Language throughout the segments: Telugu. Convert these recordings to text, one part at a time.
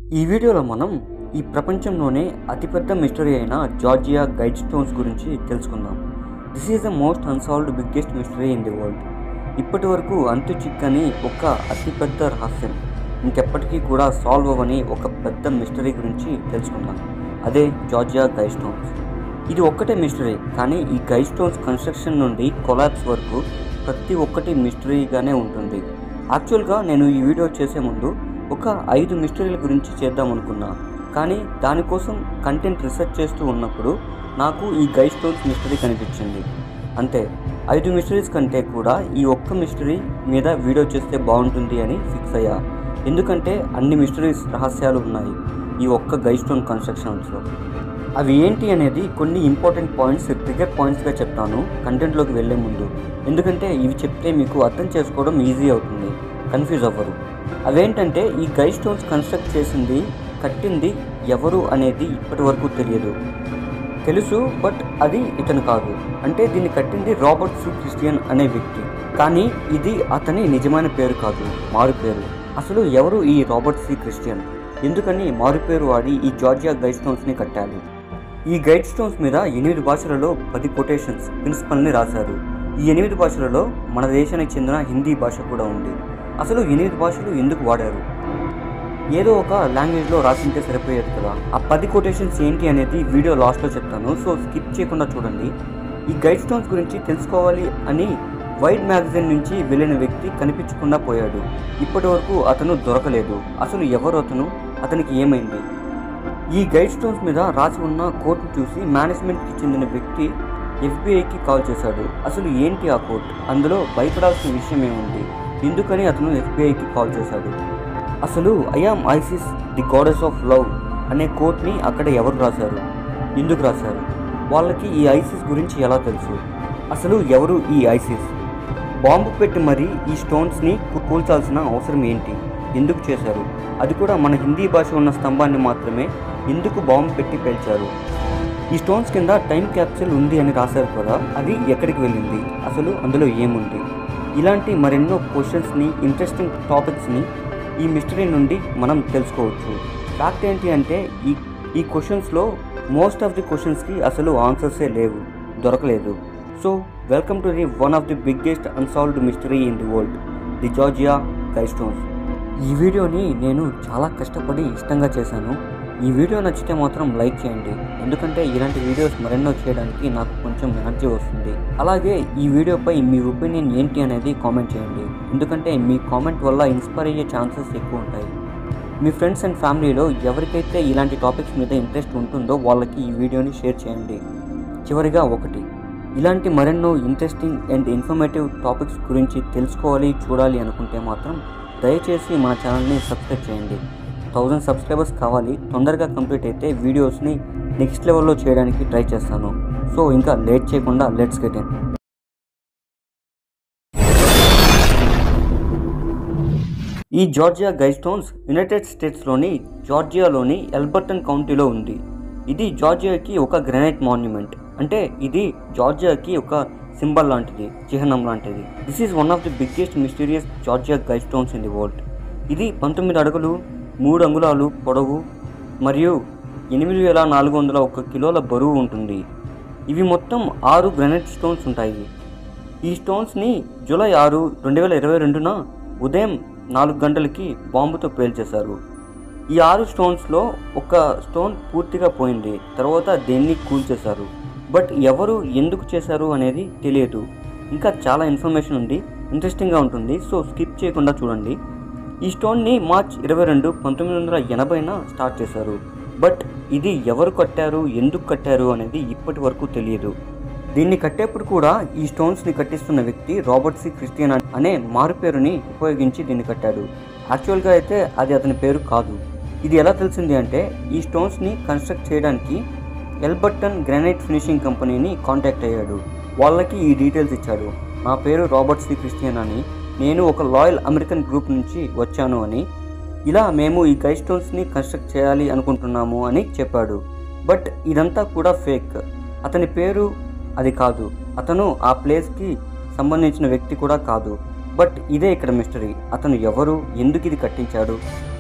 ఈ వీడియోలో మనం ఈ ప్రపంచంలోనే అతిపెద్ద మిస్టరీ అయిన జార్జియా గైడ్ స్టోన్స్ గురించి తెలుసుకుందాం this is the most unsolved biggest mystery in the world ఇప్పటి వరకు అంతు చిక్కని ఒక అతిపెద్ద రహస్యం ఇంకెప్పటికీ కూడా సాల్వ్ అవ్వని ఒక పెద్ద మిస్టరీ గురించి తెలుసుకుందాం అదే జార్జియా గైడ్ స్టోన్స్ ఇది ఒక్కటే మిస్టరీ కానీ ఈ గైడ్ స్టోన్స్ కన్స్ట్రక్షన్ నుండి కొలాప్స్ వరకు ప్రతి ఒక్కటి మిస్టరీగానే ఉంటుంది యాక్చువల్గా నేను ఈ వీడియో చేసే ముందు ఒక ఐదు మిస్టరీల గురించి చేద్దాం అనుకున్నా కానీ దానికోసం కంటెంట్ రీసెర్చ్ చేస్తూ ఉన్నప్పుడు నాకు ఈ గైడ్ స్టోన్స్ మిస్టరీ కనిపించింది అంతే ఐదు మిస్టరీస్ కంటే కూడా ఈ ఒక్క మిస్టరీ మీద వీడియో చేస్తే బాగుంటుంది అని ఫిక్స్ అయ్యా ఎందుకంటే అన్ని మిస్టరీస్ రహస్యాలు ఉన్నాయి ఈ ఒక్క గైడ్ స్టోన్ కన్స్ట్రక్షన్స్లో అవి ఏంటి అనేది కొన్ని ఇంపార్టెంట్ పాయింట్స్ ట్రిగర్ పాయింట్స్గా చెప్తాను కంటెంట్లోకి వెళ్ళే ముందు ఎందుకంటే ఇవి చెప్తే మీకు అర్థం చేసుకోవడం ఈజీ అవుతుంది కన్ఫ్యూజ్ అవ్వరు అవేంటంటే ఈ గైడ్ స్టోన్స్ కన్స్ట్రక్ట్ చేసింది కట్టింది ఎవరు అనేది ఇప్పటి వరకు తెలియదు తెలుసు బట్ అది ఇతను కాదు అంటే దీన్ని కట్టింది రాబర్ట్ సి క్రిస్టియన్ అనే వ్యక్తి కానీ ఇది అతని నిజమైన పేరు కాదు మారు పేరు అసలు ఎవరు ఈ రాబర్ట్ సి క్రిస్టియన్ ఎందుకని మారు పేరు వాడి ఈ జార్జియా గైడ్ స్టోన్స్ని కట్టాలి ఈ గైడ్ స్టోన్స్ మీద ఎనిమిది భాషలలో పది కొటేషన్స్ ప్రిన్సిపల్ని రాశారు ఈ ఎనిమిది భాషలలో మన దేశానికి చెందిన హిందీ భాష కూడా ఉంది అసలు ఎనిమిది భాషలు ఎందుకు వాడారు ఏదో ఒక లాంగ్వేజ్లో రాసింటే సరిపోయేది కదా ఆ పది కొటేషన్స్ ఏంటి అనేది వీడియో లాస్ట్లో చెప్తాను సో స్కిప్ చేయకుండా చూడండి ఈ గైడ్ స్టోన్స్ గురించి తెలుసుకోవాలి అని వైడ్ మ్యాగజైన్ నుంచి వెళ్ళిన వ్యక్తి కనిపించకుండా పోయాడు ఇప్పటి వరకు అతను దొరకలేదు అసలు ఎవరు అతను అతనికి ఏమైంది ఈ గైడ్ స్టోన్స్ మీద రాసి ఉన్న కోర్టు చూసి మేనేజ్మెంట్కి చెందిన వ్యక్తి ఎఫ్బిఐకి కాల్ చేశాడు అసలు ఏంటి ఆ కోర్ట్ అందులో భయపడాల్సిన విషయం ఏముంది ఎందుకని అతను ఎఫ్బిఐకి కాల్ చేశాడు అసలు I am Isis the goddess of love అనే కోట్ని అక్కడ ఎవరు రాశారు ఎందుకు రాశారు వాళ్ళకి ఈ ఐసిస్ గురించి ఎలా తెలుసు అసలు ఎవరు ఈ ఐసిస్ బాంబు పెట్టి మరీ ఈ స్టోన్స్ని కూల్చాల్సిన అవసరం ఏంటి ఎందుకు చేశారు అది కూడా మన హిందీ భాష ఉన్న స్తంభాన్ని మాత్రమే ఎందుకు బాంబు పెట్టి పేల్చారు ఈ స్టోన్స్ కింద టైం క్యాప్సూల్ ఉంది అని రాశారు కదా అది ఎక్కడికి వెళ్ళింది అసలు అందులో ఏముంది ఇలాంటి మరెన్నో క్వశ్చన్స్ని ఇంట్రెస్టింగ్ టాపిక్స్ని ఈ మిస్టరీ నుండి మనం తెలుసుకోవచ్చు ఫ్యాక్ట్ ఏంటి అంటే ఈ ఈ క్వశ్చన్స్లో మోస్ట్ ఆఫ్ ది క్వశ్చన్స్కి అసలు ఆన్సర్సే లేవు దొరకలేదు so welcome to the one of the biggest unsolved mystery in the world the Georgia guy stones ఈ వీడియోని నేను చాలా కష్టపడి ఇష్టంగా చేశాను ఈ వీడియో నచ్చితే మాత్రం లైక్ చేయండి ఎందుకంటే ఇలాంటి వీడియోస్ మరెన్నో చేయడానికి నాకు కొంచెం ఎనర్జీ వస్తుంది అలాగే ఈ వీడియోపై మీ ఒపీనియన్ ఏంటి అనేది కామెంట్ చేయండి ఎందుకంటే మీ కామెంట్ వల్ల ఇన్స్పైర్ అయ్యే ఛాన్సెస్ ఎక్కువ ఉంటాయి మీ ఫ్రెండ్స్ అండ్ ఫ్యామిలీలో ఎవరికైతే ఇలాంటి టాపిక్స్ మీద ఇంట్రెస్ట్ ఉంటుందో వాళ్ళకి ఈ వీడియోని షేర్ చేయండి చివరిగా ఒకటి ఇలాంటి మరెన్నో ఇంట్రెస్టింగ్ అండ్ ఇన్ఫర్మేటివ్ టాపిక్స్ గురించి తెలుసుకోవాలి చూడాలి అనుకుంటే మాత్రం దయచేసి మా ఛానల్ని సబ్స్క్రైబ్ చేయండి థౌజండ్ సబ్స్క్రైబర్స్ కావాలి తొందరగా కంప్లీట్ అయితే వీడియోస్ని నెక్స్ట్ లెవెల్లో చేయడానికి ట్రై చేస్తాను సో ఇంకా లేట్ చేయకుండా లెట్స్ గెట్ ఇన్ ఈ జార్జియా గైడ్ స్టోన్స్ యునైటెడ్ స్టేట్స్లోని జార్జియాలోని ఎల్బర్టన్ కౌంటీలో ఉంది ఇది జార్జియాకి ఒక గ్రానైట్ మాన్యుమెంట్ అంటే ఇది జార్జియాకి ఒక సింబల్ లాంటిది చిహ్నం లాంటిది this is one of the biggest mysterious Georgia guide stones in the world ఇది పంతొమ్మిది అడుగులు మూడు అంగుళాలు పొడవు మరియు ఎనిమిది వేల నాలుగు వందల ఒక్క కిలోల బరువు ఉంటుంది ఇవి మొత్తం ఆరు గ్రానైట్ స్టోన్స్ ఉంటాయి ఈ స్టోన్స్ని జూలై ఆరు రెండు వేల ఇరవై రెండున ఉదయం నాలుగు గంటలకి బాంబుతో పేల్చేశారు ఈ ఆరు స్టోన్స్లో ఒక స్టోన్ పూర్తిగా పోయింది తర్వాత దేన్ని కూల్చేశారు బట్ ఎవరు ఎందుకు చేశారు అనేది తెలియదు ఇంకా చాలా ఇన్ఫర్మేషన్ ఉంది ఇంట్రెస్టింగ్గా ఉంటుంది సో స్కిప్ చేయకుండా చూడండి ఈ స్టోన్ని మార్చ్ ఇరవై రెండు పంతొమ్మిది వందల ఎనభైన స్టార్ట్ చేశారు బట్ ఇది ఎవరు కట్టారు ఎందుకు కట్టారు అనేది ఇప్పటి వరకు తెలియదు దీన్ని కట్టేప్పుడు కూడా ఈ స్టోన్స్ని కట్టిస్తున్న వ్యక్తి రాబర్ట్ సి క్రిస్టియన్ అనే మారు పేరుని ఉపయోగించి దీన్ని కట్టాడు యాక్చువల్గా అయితే అది అతని పేరు కాదు ఇది ఎలా తెలిసింది అంటే ఈ స్టోన్స్ని కన్స్ట్రక్ట్ చేయడానికి ఎల్బర్టన్ గ్రానైట్ ఫినిషింగ్ కంపెనీని కాంటాక్ట్ అయ్యాడు వాళ్ళకి ఈ డీటెయిల్స్ ఇచ్చాడు నా పేరు రాబర్ట్ సి క్రిస్టియన్ అని నేను ఒక లాయల్ అమెరికన్ గ్రూప్ నుంచి వచ్చాను అని ఇలా మేము ఈ గైడ్ స్టోన్స్ని కన్స్ట్రక్ట్ చేయాలి అనుకుంటున్నాము అని చెప్పాడు బట్ ఇదంతా కూడా ఫేక్ అతని పేరు అది కాదు అతను ఆ ప్లేస్కి సంబంధించిన వ్యక్తి కూడా కాదు బట్ ఇదే ఇక్కడ మిస్టరీ అతను ఎవరు ఎందుకు ఇది కట్టించాడు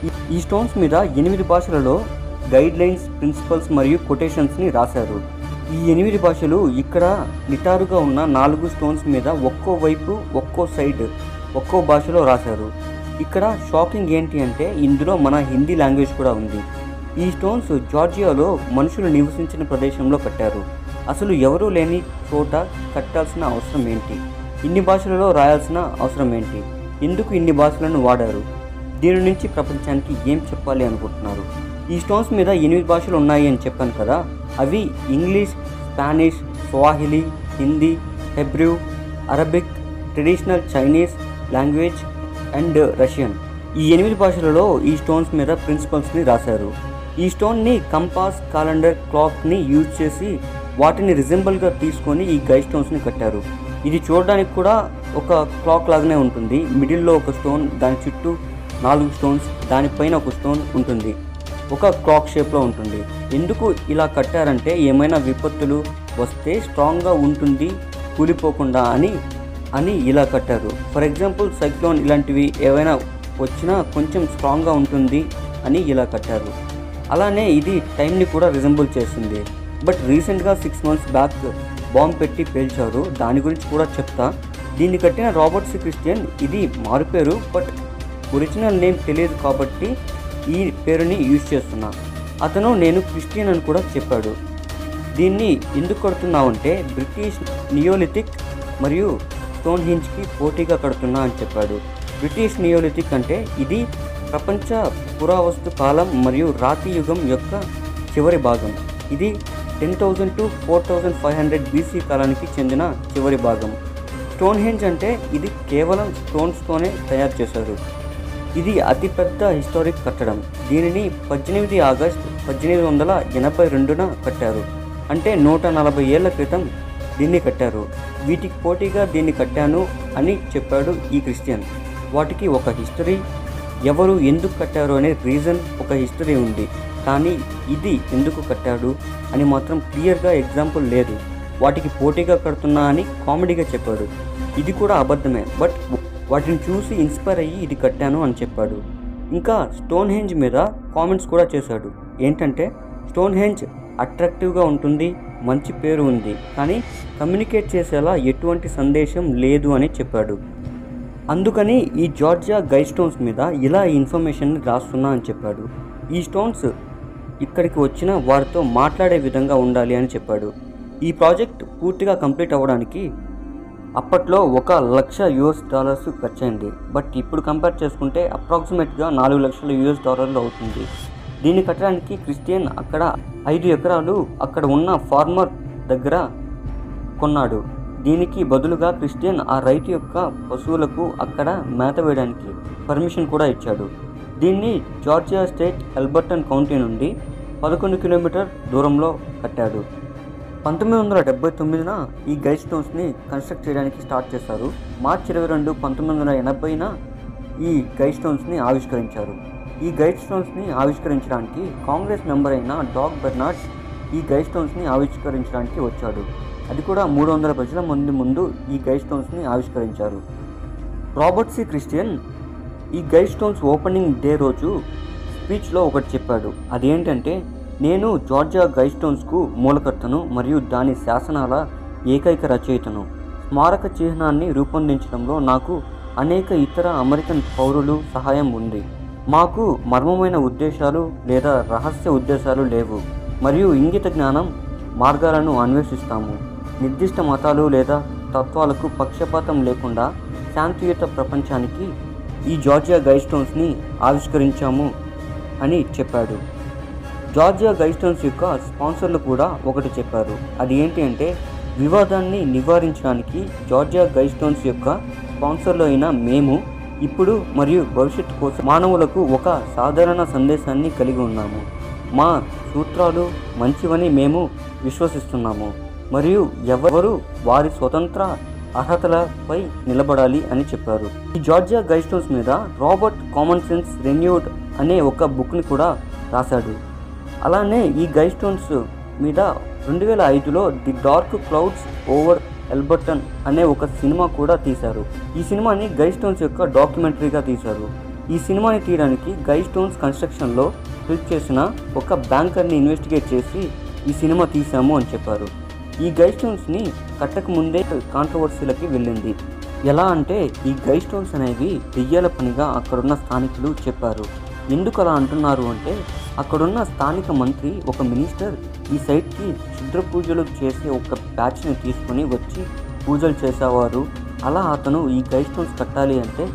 ఈ- ఈ స్టోన్స్ మీద ఎనిమిది భాషలలో గైడ్ లైన్స్ ప్రిన్సిపల్స్ మరియు కొటేషన్స్ని రాశారు ఈ ఎనిమిది భాషలు ఇక్కడ నిటారుగా ఉన్న నాలుగు స్టోన్స్ మీద ఒక్కో వైపు ఒక్కో సైడ్ ఒక్కో భాషలో రాశారు ఇక్కడ షాకింగ్ ఏంటి అంటే ఇందులో మన హిందీ లాంగ్వేజ్ కూడా ఉంది ఈ స్టోన్స్ జార్జియాలో మనుషులు నివసించిన ప్రదేశంలో కట్టారు అసలు ఎవరూ లేని చోట కట్టాల్సిన అవసరం ఏంటి ఇన్ని భాషలలో రాయాల్సిన అవసరం ఏంటి ఎందుకు ఇన్ని భాషలను వాడారు దీని నుంచి ప్రపంచానికి ఏం చెప్పాలి అనుకుంటున్నారు ఈ స్టోన్స్ మీద ఎనిమిది భాషలు ఉన్నాయి అని చెప్పాను కదా అవి English Spanish Swahili Hindi Hebrew Arabic traditional Chinese language and Russian ఈ ఎనిమిది భాషలలో ఈ స్టోన్స్ మీద ప్రిన్సిపల్స్ని రాశారు ఈ స్టోన్ని కంపాస్ క్యాలెండర్ క్లాక్ని యూజ్ చేసి వాటిని రిజెంబుల్గా తీసుకొని ఈ గై స్టోన్స్ని కట్టారు ఇది చూడడానికి కూడా ఒక క్లాక్ లాగానే ఉంటుంది మిడిల్లో ఒక స్టోన్ దాని చుట్టూ నాలుగు స్టోన్స్ దానిపైన ఒక స్టోన్ ఉంటుంది ఒక క్లాక్ షేప్లో ఉంటుంది ఎందుకు ఇలా కట్టారంటే ఏమైనా విపత్తులు వస్తే స్ట్రాంగ్గా ఉంటుంది కూలిపోకుండా అని అని ఇలా కట్టారు ఫర్ ఎగ్జాంపుల్ సైక్లోన్ ఇలాంటివి ఏవైనా వచ్చినా కొంచెం స్ట్రాంగ్గా ఉంటుంది అని ఇలా కట్టారు అలానే ఇది టైంని కూడా రిజంబుల్ చేస్తుంది బట్ రీసెంట్గా సిక్స్ మంత్స్ బ్యాక్ బాంబ్ పెట్టి పేల్చారు దాని గురించి కూడా చెప్తా దీన్ని కట్టిన రాబర్ట్ సి క్రిస్టియన్ ఇది మారిపోయారు బట్ ఒరిజినల్ నేమ్ తెలియదు కాబట్టి ఈ పేరుని యూజ్ చేస్తున్నా అతను నేను క్రిస్టియన్ అని కూడా చెప్పాడు దీన్ని ఎందుకు కడుతున్నావంటే బ్రిటిష్ నియోలిథిక్ మరియు స్టోన్ హింజ్కి పోటీగా కడుతున్నా అని చెప్పాడు బ్రిటిష్ నియోలిథిక్ అంటే ఇది ప్రపంచ పురావస్తు కాలం మరియు రాతి యుగం యొక్క చివరి భాగం ఇది ten thousand to four thousand five hundred BC కాలానికి చెందిన చివరి భాగం స్టోన్ హెంజ్ అంటే ఇది కేవలం స్టోన్స్తోనే తయారు చేశారు ఇది అతిపెద్ద హిస్టారిక్ కట్టడం దీనిని పద్దెనిమిది ఆగస్ట్ పద్దెనిమిది వందల ఎనభై రెండున కట్టారు అంటే నూట నలభై ఏళ్ల క్రితం దీన్ని కట్టారు వీటికి పోటీగా దీన్ని కట్టాను అని చెప్పాడు ఈ క్రిస్టియన్ వాటికి ఒక హిస్టరీ ఎవరు ఎందుకు కట్టారు అనే రీజన్ ఒక హిస్టరీ ఉంది కానీ ఇది ఎందుకు కట్టాడు అని మాత్రం క్లియర్గా ఎగ్జాంపుల్ లేదు వాటికి పోటీగా కడుతున్నా అని కామెడీగా చెప్పాడు ఇది కూడా అబద్ధమే బట్ వాటిని చూసి ఇన్స్పైర్ అయ్యి ఇది కట్టాను అని చెప్పాడు ఇంకా స్టోన్ హెంజ్ మీద కామెంట్స్ కూడా చేశాడు ఏంటంటే స్టోన్ హెంజ్ అట్రాక్టివ్గా ఉంటుంది మంచి పేరు ఉంది కానీ కమ్యూనికేట్ చేసేలా ఎటువంటి సందేశం లేదు అని చెప్పాడు అందుకని ఈ జార్జియా గై స్టోన్స్ మీద ఇలా ఈ ఇన్ఫర్మేషన్ని రాస్తున్నా అని చెప్పాడు ఈ స్టోన్స్ ఇక్కడికి వచ్చిన వారితో మాట్లాడే విధంగా ఉండాలి అని చెప్పాడు ఈ ప్రాజెక్ట్ పూర్తిగా కంప్లీట్ అవ్వడానికి అప్పట్లో ఒక లక్ష యుఎస్ డాలర్స్ ఖర్చయింది బట్ ఇప్పుడు కంపేర్ చేసుకుంటే అప్రాక్సిమేట్గా నాలుగు లక్షల యుఎస్ డాలర్లు అవుతుంది దీన్ని కట్టడానికి క్రిస్టియన్ అక్కడ ఐదు ఎకరాలు అక్కడ ఉన్న ఫార్మర్ దగ్గర కొన్నాడు దీనికి బదులుగా క్రిస్టియన్ ఆ రైతు యొక్క పశువులకు అక్కడ మేత వేయడానికి పర్మిషన్ కూడా ఇచ్చాడు దీన్ని జార్జియా స్టేట్ ఎల్బర్టన్ కౌంటీ నుండి పదకొండు కిలోమీటర్ దూరంలో కట్టాడు పంతొమ్మిది వందల డెబ్బై తొమ్మిదిన ఈ గైడ్ స్టోన్స్ని కన్స్ట్రక్ట్ చేయడానికి స్టార్ట్ చేశారు మార్చి ఇరవై రెండు పంతొమ్మిది వందల ఎనభైన ఈ గైడ్ స్టోన్స్ని ఆవిష్కరించారు ఈ గైడ్ స్టోన్స్ని ఆవిష్కరించడానికి కాంగ్రెస్ మెంబర్ అయిన డాగ్ బెర్నాడ్ ఈ గైడ్ స్టోన్స్ని ఆవిష్కరించడానికి వచ్చాడు అది కూడా మూడు వందల ప్రజల మంది ముందు ఈ గైడ్ స్టోన్స్ని ఆవిష్కరించారు రాబర్ట్ సి క్రిస్టియన్ ఈ గైడ్ స్టోన్స్ ఓపెనింగ్ డే రోజు స్పీచ్లో ఒకటి చెప్పాడు అదేంటంటే నేను జార్జియా గైడ్ స్టోన్స్కు మూలకర్తను మరియు దాని శాసనాల ఏకైక రచయితను స్మారక చిహ్నాన్ని రూపొందించడంలో నాకు అనేక ఇతర అమెరికన్ పౌరులు సహాయం ఉంది మాకు మర్మమైన ఉద్దేశాలు లేదా రహస్య ఉద్దేశాలు లేవు మరియు ఇంగిత జ్ఞానం మార్గాలను అన్వేషిస్తాము నిర్దిష్ట మతాలు లేదా తత్వాలకు పక్షపాతం లేకుండా శాంతియుత ప్రపంచానికి ఈ జార్జియా గైడ్ స్టోన్స్ని ఆవిష్కరించాము అని చెప్పాడు జార్జియా గైడ్ స్టోన్స్ యొక్క స్పాన్సర్లు కూడా ఒకటి చెప్పారు అది ఏంటి అంటే వివాదాన్ని నివారించడానికి జార్జియా గైడ్ స్టోన్స్ యొక్క స్పాన్సర్లు అయిన మేము ఇప్పుడు మరియు భవిష్యత్తు కోసం మానవులకు ఒక సాధారణ సందేశాన్ని కలిగి ఉన్నాము మా సూత్రాలు మంచివని మేము విశ్వసిస్తున్నాము మరియు ఎవరు వారి స్వతంత్ర అర్హతలపై నిలబడాలి అని చెప్పారు ఈ జార్జియా గైడ్ స్టోన్స్ మీద రాబర్ట్ కామన్ సెన్స్ రెన్యూడ్ అనే ఒక బుక్ని కూడా రాశాడు అలానే ఈ గైడ్ స్టోన్స్ మీద రెండు వేల ఐదులో the dark clouds over Elberton అనే ఒక సినిమా కూడా తీశారు ఈ సినిమాని గైడ్ స్టోన్స్ యొక్క డాక్యుమెంటరీగా తీశారు ఈ సినిమాని తీయడానికి గై స్టోన్స్ కన్స్ట్రక్షన్లో హెల్ప్ చేసిన ఒక బ్యాంకర్ని ఇన్వెస్టిగేట్ చేసి ఈ సినిమా తీసాము అని చెప్పారు ఈ గై స్టోన్స్ని కట్టక ముందే కాంట్రవర్సీలకి వెళ్ళింది ఎలా అంటే ఈ గై స్టోన్స్ అనేవి దెయ్యాల పనిగా అక్కడున్న స్థానికులు చెప్పారు ఎందుకు అలా అంటున్నారు అంటే అక్కడున్న స్థానిక మంత్రి ఒక మినిస్టర్ ఈ సైట్కి క్షుద్ర పూజలు చేసే ఒక బ్యాచ్ని తీసుకొని వచ్చి పూజలు చేసేవారు అలా అతను ఈ గై స్టోన్స్ కట్టాలి అంటే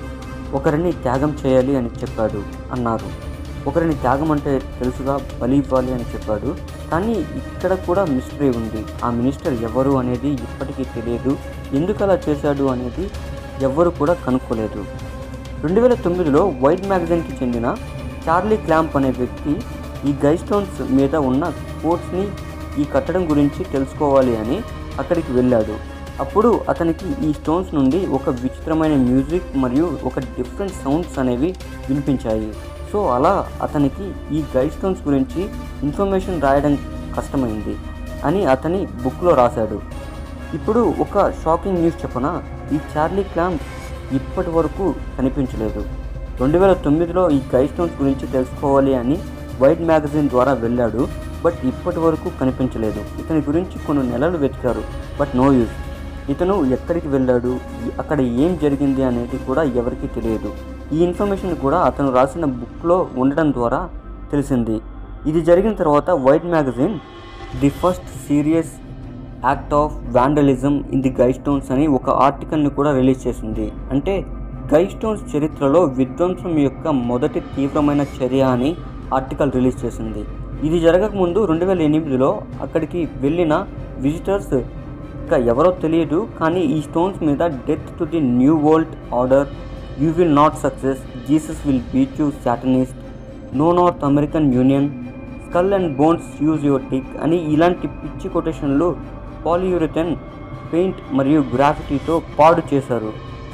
ఒకరిని త్యాగం చేయాలి అని చెప్పాడు అన్నారు ఒకరిని త్యాగం అంటే తెలుసుగా బలి ఇవ్వాలి అని చెప్పాడు కానీ ఇక్కడ కూడా మిస్టరీ ఉంది ఆ మినిస్టర్ ఎవరు అనేది ఇప్పటికీ తెలియదు ఎందుకు అలా చేశాడు అనేది ఎవ్వరు కూడా కనుక్కోలేదు రెండు వేల తొమ్మిదిలో వైట్ మ్యాగజైన్కి చెందిన చార్లీ క్లాంప్ అనే వ్యక్తి ఈ గై స్టోన్స్ మీద ఉన్న కోట్స్ని ఈ కట్టడం గురించి తెలుసుకోవాలి అని అక్కడికి వెళ్ళాడు అప్పుడు అతనికి ఈ స్టోన్స్ నుండి ఒక విచిత్రమైన మ్యూజిక్ మరియు ఒక డిఫరెంట్ సౌండ్స్ అనేవి వినిపించాయి సో అలా అతనికి ఈ గై స్టోన్స్ గురించి ఇన్ఫర్మేషన్ రాయడం కష్టమైంది అని అతని బుక్లో రాశాడు ఇప్పుడు ఒక షాకింగ్ న్యూస్ చెప్పన ఈ చార్లీ క్లాంప్ ఇప్పటి వరకు కనిపించలేదు రెండు వేల తొమ్మిదిలో ఈ గై స్టోన్స్ గురించి తెలుసుకోవాలి అని వైట్ మ్యాగజైన్ ద్వారా వెళ్ళాడు బట్ ఇప్పటి వరకు కనిపించలేదు ఇతని గురించి కొన్ని నెలలు వెతికారు బట్ నో యూస్ ఇతను ఎక్కడికి వెళ్ళాడు అక్కడ ఏం జరిగింది అనేది కూడా ఎవరికీ తెలియదు ఈ ఇన్ఫర్మేషన్ కూడా అతను రాసిన బుక్లో ఉండడం ద్వారా తెలిసింది ఇది జరిగిన తర్వాత Wired magazine the first serious act of vandalism in the guide stones అని ఒక ఆర్టికల్ని కూడా రిలీజ్ చేసింది అంటే గై స్టోన్స్ చరిత్రలో విధ్వంసం యొక్క మొదటి తీవ్రమైన చర్య అని ఆర్టికల్ రిలీజ్ చేసింది ఇది జరగకముందు రెండు వేల ఎనిమిదిలో అక్కడికి వెళ్ళిన విజిటర్స్ ఇంకా ఎవరో తెలియదు కానీ ఈ స్టోన్స్ మీద death to the new world order you will not success Jesus will beat you satanist no North American union skull and bones use your tick అని ఇలాంటి పిచ్చి కొటేషన్లు పాలియూరిథన్ పెయింట్ మరియు గ్రాఫిటీతో పాడు చేశారు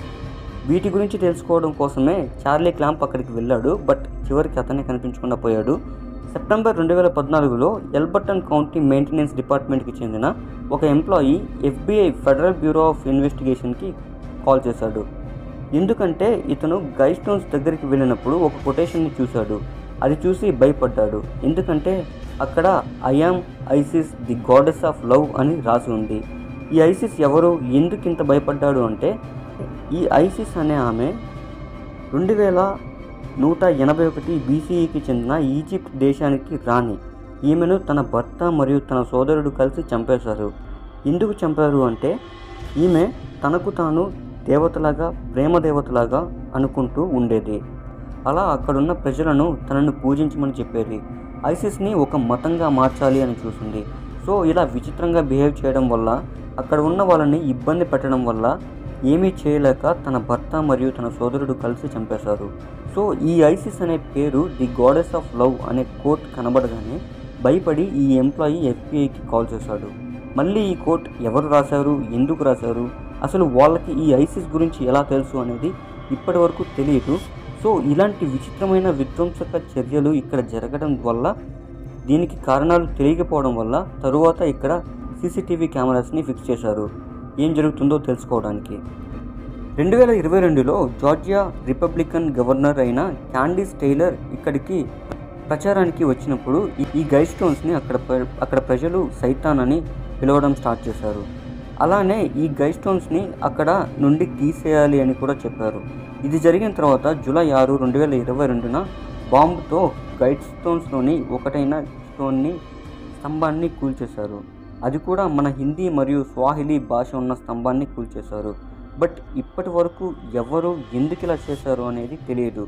వీటి గురించి తెలుసుకోవడం కోసమే చార్లీ క్లాంప్ అక్కడికి వెళ్ళాడు బట్ చివరికి అతనే కనిపించకుండా పోయాడు సెప్టెంబర్ రెండు వేల పద్నాలుగులో ఎల్బర్టన్ కౌంటీ మెయింటెనెన్స్ డిపార్ట్మెంట్కి చెందిన ఒక employee FBI federal bureau of ఇన్వెస్టిగేషన్కి కాల్ చేశాడు ఎందుకంటే ఇతను గై స్టోన్స్ దగ్గరికి వెళ్ళినప్పుడు ఒక కొటేషన్ని చూశాడు అది చూసి భయపడ్డాడు ఎందుకంటే అక్కడ I am Isis the goddess of love అని రాసి ఉంది ఈ ఐసిస్ ఎవరు ఎందుకు ఇంత భయపడ్డాడు అంటే ఈ ఐసిస్ అనే ఆమె రెండు వేల నూట ఎనభై ఒకటి బీసీఈకి చెందిన ఈజిప్ట్ దేశానికి రాణి ఈమెను తన భర్త మరియు తన సోదరుడు కలిసి చంపేశారు ఎందుకు చంపారు అంటే ఈమె తనకు తాను దేవతలాగా ప్రేమ దేవతలాగా అనుకుంటూ ఉండేది అలా అక్కడున్న ప్రజలను తనను పూజించమని చెప్పేది ఐసిస్ని ఒక మతంగా మార్చాలి అని చూసింది సో ఇలా విచిత్రంగా బిహేవ్ చేయడం వల్ల అక్కడ ఉన్న వాళ్ళని ఇబ్బంది పెట్టడం వల్ల ఏమీ చేయలేక తన భర్త మరియు తన సోదరుడు కలిసి చంపేశారు సో ఈ ఐసిస్ అనే పేరు ది గాడెస్ ఆఫ్ లవ్ అనే కోట్ కనబడగానే భయపడి ఈ ఎంప్లాయీ ఎఫ్బిఐకి కాల్ చేశాడు మళ్ళీ ఈ కోట్ ఎవరు రాశారు ఎందుకు రాశారు అసలు వాళ్ళకి ఈ ఐసిస్ గురించి ఎలా తెలుసు అనేది ఇప్పటి వరకు తెలియదు సో ఇలాంటి విచిత్రమైన విధ్వంసక చర్యలు ఇక్కడ జరగడం వల్ల దీనికి కారణాలు తెలియకపోవడం వల్ల తరువాత ఇక్కడ సీసీటీవీ కెమెరాస్ని ఫిక్స్ చేశారు ఏం జరుగుతుందో తెలుసుకోవడానికి రెండు వేల ఇరవై రెండులో జార్జియా రిపబ్లికన్ గవర్నర్ అయిన క్యాండీస్ టైలర్ ఇక్కడికి ప్రచారానికి వచ్చినప్పుడు ఈ- ఈ గై స్టోన్స్ని అక్కడ ప్ర- అక్కడ ప్రజలు సైతాన్ అని పిలవడం స్టార్ట్ చేశారు అలానే ఈ గై స్టోన్స్ని అక్కడ నుండి తీసేయాలి అని కూడా చెప్పారు ఇది జరిగిన తర్వాత జూలై ఆరు రెండు వేల ఇరవై రెండున బాంబుతో గైడ్ స్టోన్స్లోని ఒకటైన స్టోన్ని స్తంభాన్ని కూల్చేశారు అది కూడా మన హిందీ మరియు స్వాహిలీ భాష ఉన్న స్తంభాన్ని కూల్చేశారు బట్ ఇప్పటి వరకు ఎవరు ఎందుకు ఇలా చేశారు అనేది తెలియదు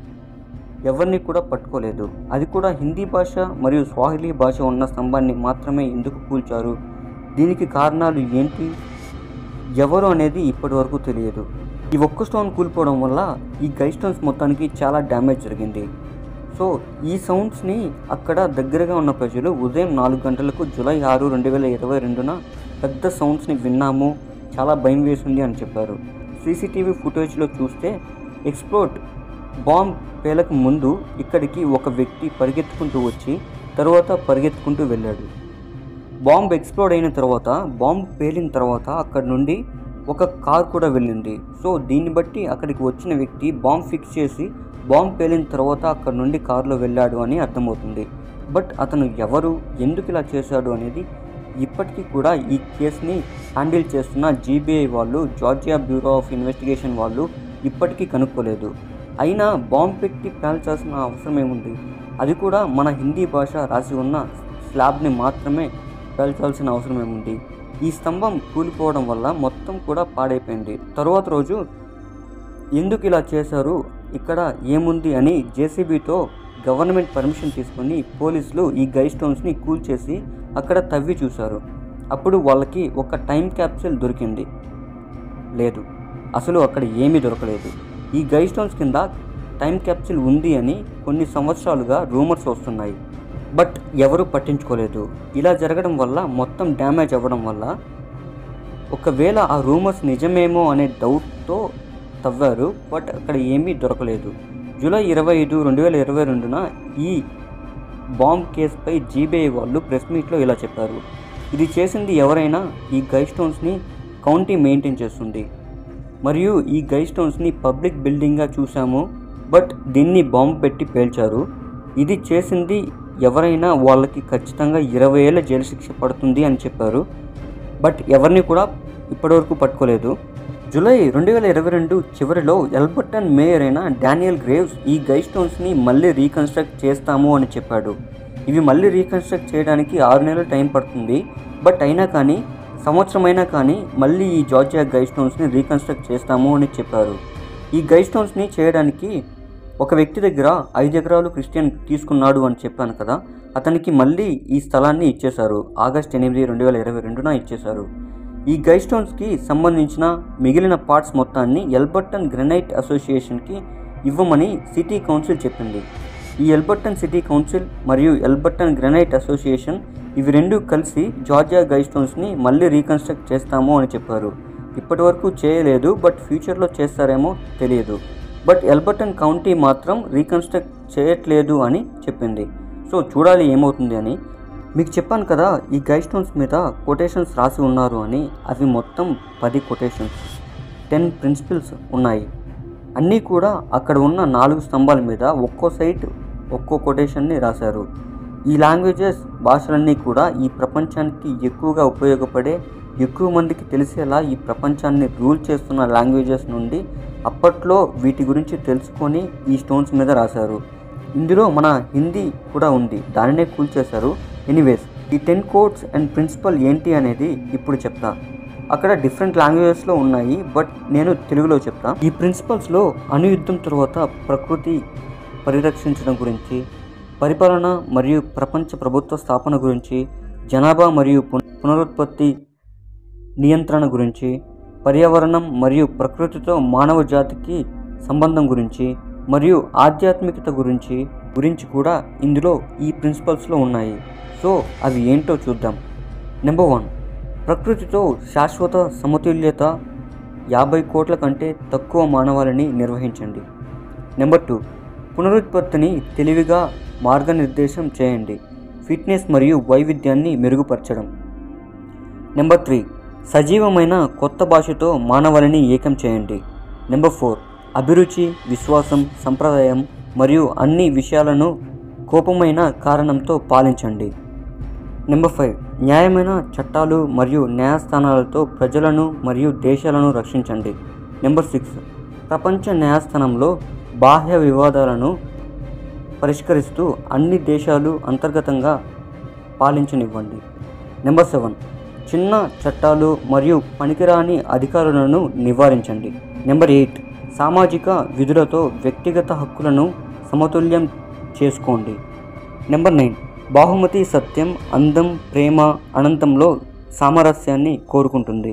ఎవరిని కూడా పట్టుకోలేదు అది కూడా హిందీ భాష మరియు స్వాహిలీ భాష ఉన్న స్తంభాన్ని మాత్రమే ఎందుకు కూల్చారు దీనికి కారణాలు ఏంటి ఎవరు అనేది ఇప్పటి వరకు తెలియదు ఈ ఒక్క స్టోన్ కూలిపోవడం వల్ల ఈ గై స్టోన్స్ మొత్తానికి చాలా డ్యామేజ్ జరిగింది సో ఈ సౌండ్స్ని అక్కడ దగ్గరగా ఉన్న ప్రజలు ఉదయం నాలుగు గంటలకు జూలై ఆరు రెండు వేల ఇరవై రెండున పెద్ద సౌండ్స్ని విన్నాము చాలా భయం వేసింది అని చెప్పారు సీసీటీవీ ఫుటేజ్లో చూస్తే ఎక్స్ప్లోడ్ బాంబ్ పేలకు ముందు ఇక్కడికి ఒక వ్యక్తి పరిగెత్తుకుంటూ వచ్చి తర్వాత పరిగెత్తుకుంటూ వెళ్ళాడు బాంబ్ ఎక్స్ప్లోడ్ అయిన తర్వాత బాంబ్ పేలిన తర్వాత అక్కడ నుండి ఒక కార్ కూడా వెళ్ళింది సో దీన్ని బట్టి అక్కడికి వచ్చిన వ్యక్తి బాంబ్ ఫిక్స్ చేసి బాంబ్ పేలిన తర్వాత అక్కడ నుండి కారులో వెళ్ళాడు అని అర్థమవుతుంది బట్ అతను ఎవరు ఎందుకు ఇలా చేశాడు అనేది ఇప్పటికీ కూడా ఈ కేసుని హ్యాండిల్ చేస్తున్న జీబీఐ వాళ్ళు జార్జియా బ్యూరో ఆఫ్ ఇన్వెస్టిగేషన్ వాళ్ళు ఇప్పటికీ కనుక్కోలేదు అయినా బాంబ్ పెట్టి పేల్చాల్సిన అవసరం ఏముంది అది కూడా మన హిందీ భాష రాసి ఉన్న స్లాబ్ని మాత్రమే పేల్చాల్సిన అవసరం ఏముంది ఈ స్తంభం కూలిపోవడం వల్ల మొత్తం కూడా పాడైపోయింది తరువాత రోజు ఎందుకు ఇలా చేశారు ఇక్కడ ఏముంది అని జేసీబీతో గవర్నమెంట్ పర్మిషన్ తీసుకొని పోలీసులు ఈ గై స్టోన్స్ని కూల్చేసి అక్కడ తవ్వి చూశారు అప్పుడు వాళ్ళకి ఒక టైం క్యాప్సూల్ దొరికింది లేదు అసలు అక్కడ ఏమీ దొరకలేదు ఈ గై స్టోన్స్ కింద టైం క్యాప్సూల్ ఉంది అని కొన్ని సంవత్సరాలుగా రూమర్స్ వస్తున్నాయి బట్ ఎవరు పట్టించుకోలేదు ఇలా జరగడం వల్ల మొత్తం డ్యామేజ్ అవ్వడం వల్ల ఒకవేళ ఆ రూమర్స్ నిజమేమో అనే డౌట్తో తవ్వారు బట్ అక్కడ ఏమీ దొరకలేదు జూలై ఇరవై ఐదు రెండు వేల ఇరవై రెండున ఈ బాంబ్ కేసుపై జీబీఐ వాళ్ళు ప్రెస్ మీట్లో ఇలా చెప్పారు ఇది చేసింది ఎవరైనా ఈ గై స్టోన్స్ని కౌంటీ మెయింటైన్ చేస్తుంది మరియు ఈ గై స్టోన్స్ని పబ్లిక్ బిల్డింగ్గా చూసాము బట్ దీన్ని బాంబు పెట్టి పేల్చారు ఇది చేసింది ఎవరైనా వాళ్ళకి ఖచ్చితంగా ఇరవై ఏళ్ళ జైలు శిక్ష పడుతుంది అని చెప్పారు బట్ ఎవరిని కూడా ఇప్పటివరకు పట్టుకోలేదు జూలై రెండు వేల ఇరవై రెండు చివరిలో ఎల్బర్టన్ మేయర్ అయిన డానియల్ గ్రేవ్స్ ఈ గై స్టోన్స్ని మళ్ళీ రీకన్స్ట్రక్ట్ చేస్తాము అని చెప్పాడు ఇవి మళ్ళీ రీకన్స్ట్రక్ట్ చేయడానికి ఆరు నెలలు టైం పడుతుంది బట్ అయినా కానీ సంవత్సరం అయినా కానీ మళ్ళీ ఈ జార్జియా గై స్టోన్స్ని రీకన్స్ట్రక్ట్ చేస్తాము అని చెప్పారు ఈ గై స్టోన్స్ని చేయడానికి ఒక వ్యక్తి దగ్గర ఐదు ఎకరాలు క్రిస్టియన్ తీసుకున్నాడు అని చెప్పాను కదా అతనికి మళ్ళీ ఈ స్థలాన్ని ఇచ్చేశారు ఆగస్ట్ ఎనిమిది రెండు వేల ఇరవై రెండున ఇచ్చేశారు ఈ గై స్టోన్స్కి సంబంధించిన మిగిలిన పార్ట్స్ మొత్తాన్ని ఎల్బర్టన్ గ్రెనైట్ అసోసియేషన్కి ఇవ్వమని సిటీ కౌన్సిల్ చెప్పింది ఈ ఎల్బర్టన్ సిటీ కౌన్సిల్ మరియు ఎల్బర్టన్ గ్రెనైట్ అసోసియేషన్ ఇవి రెండు కలిసి జార్జియా గై స్టోన్స్ని మళ్ళీ రీకన్స్ట్రక్ట్ చేస్తాము అని చెప్పారు ఇప్పటి వరకు చేయలేదు బట్ ఫ్యూచర్లో చేస్తారేమో తెలియదు బట్ ఎల్బర్టన్ కౌంటీ మాత్రం రీకన్స్ట్రక్ట్ చేయట్లేదు అని చెప్పింది సో చూడాలి ఏమవుతుంది అని మీకు చెప్పాను కదా ఈ గై స్టోన్స్ మీద కొటేషన్స్ రాసి ఉన్నారు అని అవి మొత్తం పది కొటేషన్స్ టెన్ ప్రిన్సిపల్స్ ఉన్నాయి అన్నీ కూడా అక్కడ ఉన్న నాలుగు స్తంభాల మీద ఒక్కో సైట్ ఒక్కో కొటేషన్ని రాశారు ఈ లాంగ్వేజెస్ భాషలన్నీ కూడా ఈ ప్రపంచానికి ఎక్కువగా ఉపయోగపడే ఎక్కువ మందికి తెలిసేలా ఈ ప్రపంచాన్ని రూల్ చేస్తున్న లాంగ్వేజెస్ నుండి అప్పట్లో వీటి గురించి తెలుసుకొని ఈ స్టోన్స్ మీద రాశారు ఇందులో మన హిందీ కూడా ఉంది దానినే కూల్చేశారు ఎనీవేస్ ఈ టెన్ కోడ్స్ అండ్ ప్రిన్సిపల్ ఏంటి అనేది ఇప్పుడు చెప్తా అక్కడ డిఫరెంట్ లాంగ్వేజెస్లో ఉన్నాయి బట్ నేను తెలుగులో చెప్తా ఈ ప్రిన్సిపల్స్లో అణుయుద్ధం తర్వాత ప్రకృతి పరిరక్షించడం గురించి పరిపాలన మరియు ప్రపంచ ప్రభుత్వ స్థాపన గురించి జనాభా మరియు పున- పునరుత్పత్తి నియంత్రణ గురించి పర్యావరణం మరియు ప్రకృతితో మానవ జాతికి సంబంధం గురించి మరియు ఆధ్యాత్మికత గురించి గురించి కూడా ఇందులో ఈ ప్రిన్సిపల్స్లో ఉన్నాయి సో అవి ఏంటో చూద్దాం నెంబర్ వన్ ప్రకృతితో శాశ్వత సమతుల్యత యాభై కోట్ల కంటే తక్కువ మానవాళిని నిర్వహించండి నెంబర్ టూ పునరుత్పత్తిని తెలివిగా మార్గనిర్దేశం చేయండి ఫిట్నెస్ మరియు వైవిధ్యాన్ని మెరుగుపరచడం నెంబర్ త్రీ సజీవమైన కొత్త భాషతో మానవాళిని ఏకం చేయండి నెంబర్ ఫోర్ అభిరుచి విశ్వాసం సంప్రదాయం మరియు అన్ని విషయాలను కోపమైన కారణంతో పాలించండి నెంబర్ ఫైవ్ న్యాయమైన చట్టాలు మరియు న్యాయస్థానాలతో ప్రజలను మరియు దేశాలను రక్షించండి నెంబర్ సిక్స్ ప్రపంచ న్యాయస్థానంలో బాహ్య వివాదాలను పరిష్కరిస్తూ అన్ని దేశాలు అంతర్గతంగా పాలించనివ్వండి నెంబర్ సెవెన్ చిన్న చట్టాలు మరియు పనికిరాని అధికారులను నివారించండి నెంబర్ ఎయిట్ సామాజిక విధులతో వ్యక్తిగత హక్కులను సమతుల్యం చేసుకోండి నెంబర్ నైన్ బాహుమతి సత్యం అందం ప్రేమ అనంతంలో సామరస్యాన్ని కోరుకుంటుంది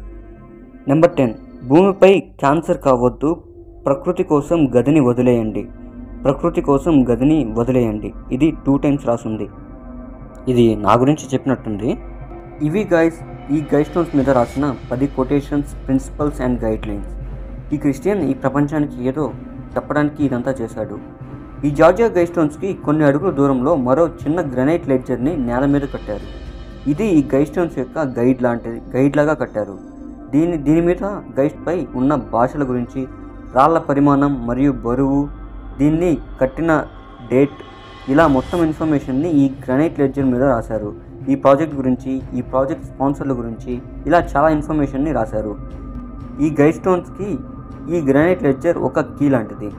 నెంబర్ టెన్ భూమిపై క్యాన్సర్ కావద్దు ప్రకృతి కోసం గదిని వదిలేయండి ప్రకృతి కోసం గదిని వదిలేయండి ఇది టూ టైమ్స్ రాసుంది ఇది నా గురించి చెప్పినట్టుంది ఇవి గైస్ ఈ గైడ్ స్టోన్స్ మీద రాసిన పది quotations principles and guidelines ఈ క్రిస్టియన్ ఈ ప్రపంచానికి ఏదో చెప్పడానికి ఇదంతా చేశాడు ఈ జార్జియా గైడ్ స్టోన్స్కి కొన్ని అడుగుల దూరంలో మరో చిన్న గ్రనైట్ లెడ్జర్ని నేల మీద కట్టారు ఇది ఈ గైడ్ స్టోన్స్ యొక్క గైడ్ లాంటిది గైడ్ లాగా కట్టారు దీని దీని మీద గైడ్ పై ఉన్న భాషల గురించి రాళ్ల పరిమాణం మరియు బరువు దీన్ని కట్టిన డేట్ ఇలా మొత్తం ఇన్ఫర్మేషన్ని ఈ గ్రనైట్ లెడ్జర్ మీద రాశారు ఈ ప్రాజెక్ట్ గురించి ఈ ప్రాజెక్ట్ స్పాన్సర్ల గురించి ఇలా చాలా ఇన్ఫర్మేషన్ని రాశారు ఈ గైడ్ స్టోన్స్కి ఈ గ్రానైట్ లెడ్జర్ ఒక కీ లాంటిది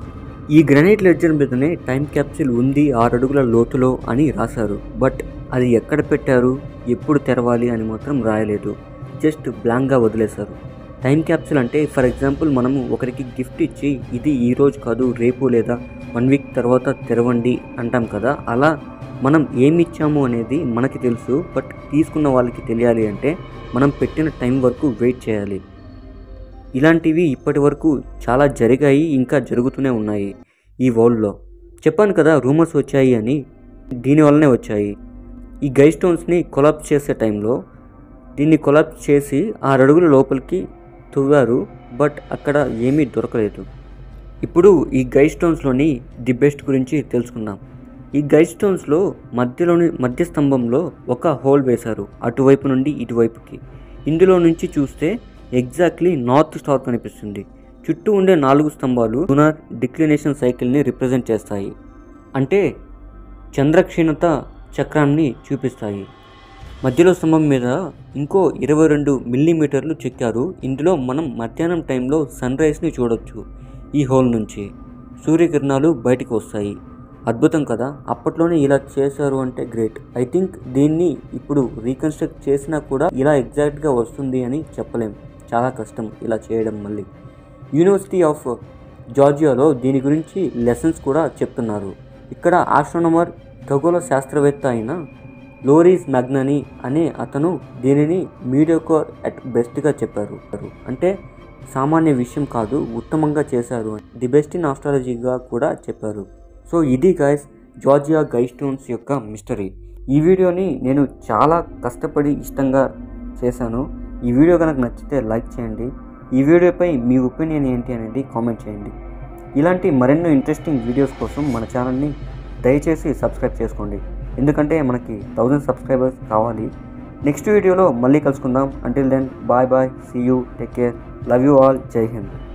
ఈ గ్రానైట్ లెడ్జర్ మీదనే టైం క్యాప్సిల్ ఉంది ఆరు అడుగుల లోతులో అని రాశారు బట్ అది ఎక్కడ పెట్టారు ఎప్పుడు తెరవాలి అని మాత్రం రాయలేదు జస్ట్ బ్లాంక్గా వదిలేశారు టైం క్యాప్సిల్ అంటే ఫర్ ఎగ్జాంపుల్ మనము ఒకరికి గిఫ్ట్ ఇచ్చి ఇది ఈ రోజు కాదు రేపు లేదా వన్ వీక్ తర్వాత తెరవండి అంటాం కదా అలా మనం ఏమి ఇచ్చాము అనేది మనకి తెలుసు బట్ తీసుకున్న వాళ్ళకి తెలియాలి అంటే మనం పెట్టిన టైం వరకు వెయిట్ చేయాలి ఇలాంటివి ఇప్పటి వరకు చాలా జరిగాయి ఇంకా జరుగుతూనే ఉన్నాయి ఈ వరల్డ్లో చెప్పాను కదా రూమర్స్ వచ్చాయి అని దీనివల్లనే వచ్చాయి ఈ గై స్టోన్స్ని కొలాప్స్ చేసే టైంలో దీన్ని కొలాప్స్ చేసి ఆరు అడుగుల లోపలికి తువ్వారు బట్ అక్కడ ఏమీ దొరకలేదు ఇప్పుడు ఈ గై స్టోన్స్లోని ది బెస్ట్ గురించి తెలుసుకుందాం ఈ గై స్టోన్స్లో మధ్యలోని మధ్య స్తంభంలో ఒక హోల్ వేశారు అటువైపు నుండి ఇటువైపుకి ఇందులో నుంచి చూస్తే ఎగ్జాక్ట్లీ నార్త్ స్టార్ కనిపిస్తుంది చుట్టూ ఉండే నాలుగు స్తంభాలు lunar డిక్లినేషన్ సైకిల్ని రిప్రజెంట్ చేస్తాయి అంటే చంద్రక్షీణత చక్రాన్ని చూపిస్తాయి మధ్యలో స్తంభం మీద ఇంకో ఇరవై రెండు మిల్లీమీటర్లు చెక్కారు ఇందులో మనం మధ్యాహ్నం టైంలో సన్ రైజ్ని చూడొచ్చు ఈ హోల్ నుంచి సూర్యకిరణాలు బయటికి వస్తాయి అద్భుతం కదా అప్పట్లోనే ఇలా చేశారు అంటే గ్రేట్ ఐ థింక్ దీన్ని ఇప్పుడు రీకన్స్ట్రక్ట్ చేసినా కూడా ఇలా ఎగ్జాక్ట్గా వస్తుంది అని చెప్పలేం చాలా కష్టం ఇలా చేయడం మళ్ళీ యూనివర్సిటీ ఆఫ్ జార్జియాలో దీని గురించి లెసన్స్ కూడా చెప్తున్నారు ఇక్కడ ఆస్ట్రోనమర్ ఖగోళ శాస్త్రవేత్త అయిన లోరీస్ మ్యాగ్ననీ అనే అతను దీనిని మీడియోకోర్ అట్ బెస్ట్గా చెప్పారు అంటే సామాన్య విషయం కాదు ఉత్తమంగా చేశారు ది బెస్ట్ ఇన్ ఆస్ట్రాలజీగా కూడా చెప్పారు సో ఇది గైస్ జార్జియా గై స్టోన్స్ యొక్క మిస్టరీ ఈ వీడియోని నేను చాలా కష్టపడి ఇష్టంగా చేశాను ఈ వీడియో కనుక నచ్చితే లైక్ చేయండి ఈ వీడియోపై మీ ఒపీనియన్ ఏంటి అనేది కామెంట్ చేయండి ఇలాంటి మరెన్నో ఇంట్రెస్టింగ్ వీడియోస్ కోసం మన ఛానల్ని దయచేసి సబ్స్క్రైబ్ చేసుకోండి ఎందుకంటే మనకి థౌజండ్ సబ్స్క్రైబర్స్ కావాలి నెక్స్ట్ వీడియోలో మళ్ళీ కలుసుకుందాం until then bye bye see you take care love you all జై హింద్